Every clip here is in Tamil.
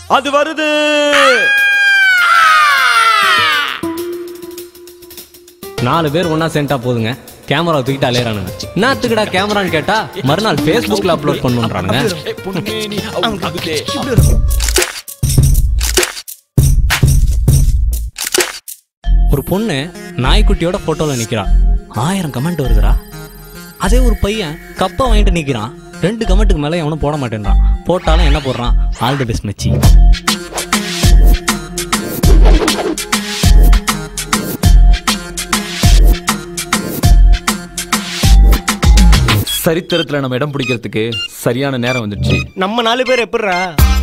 அது வருது நாலு பேர் ஒண்ணா சேர்ந்தா போதுங்க கேமரா தூக்கிட்டு அலையறானுங்க என்னத்துக்குடா கேமரான்னு கேட்டா மறுநாள் ஃபேஸ்புக்ல அப்லோட் பண்ணுன்றானுங்க ஒரு பொண்ணு நாய்க்குட்டியோட போட்டோல நிக்கிறா ஆயிரம் கமெண்ட் வருதுடா அதே ஒரு பையன் கப்பை வாங்கிட்டு நிக்கிறான் ரெண்டு கமெண்ட்டுக்கு மேல எவனும் போட மாட்டேன்றான் போட்டாலும் என்ன போடுறான் ஆல் தி பெஸ்ட் மச்சி சரித்திரத்துல நம்ம இடம் பிடிக்கிறதுக்கு சரியான நேரம் வந்துடுச்சு நம்ம நாலு பேர் எப்படிரா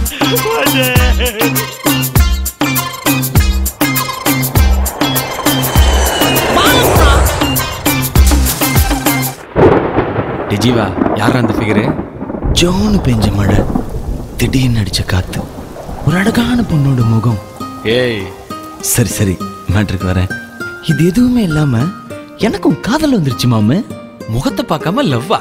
டிஜிவா யாரா அந்த ஃபிகரு ஜோனு பெஞ்ச மழை திடீர்னு அடிச்ச காத்து ஒரு அழகான பொண்ணோட முகம் ஏய் சரி சரி மேட்ருக்கு வரேன் இது எதுவுமே இல்லாம எனக்கும் காதல் வந்துருச்சு மாமு முகத்தை பார்க்காம லவ்வா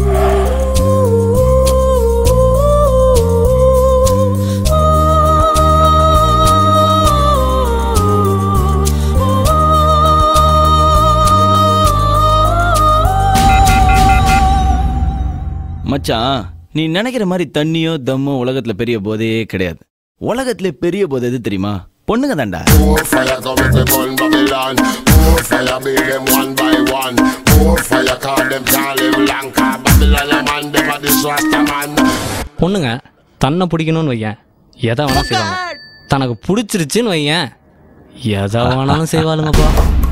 மச்சான் நீ நினைக்கிற மாதிரி தண்ணியோ தம்மோ உலகத்துல பெரிய போதையே கிடையாது உலகத்துல பெரிய போதை எது தெரியுமா பொண்ணுங்க தாண்டா More fire come with the gun Babylon More fire beat them one by one More fire call them can't live long Cause Babylon a man them a this rasta man பொண்ணுங்க தன்னை பிடிக்கணும்னு வையேன் எதை வேணாலும் செய்வாங்க தனக்கு பிடிச்சிருச்சுன்னு வையேன் எதை வேணாலும் செய்வாளுங்கப்பா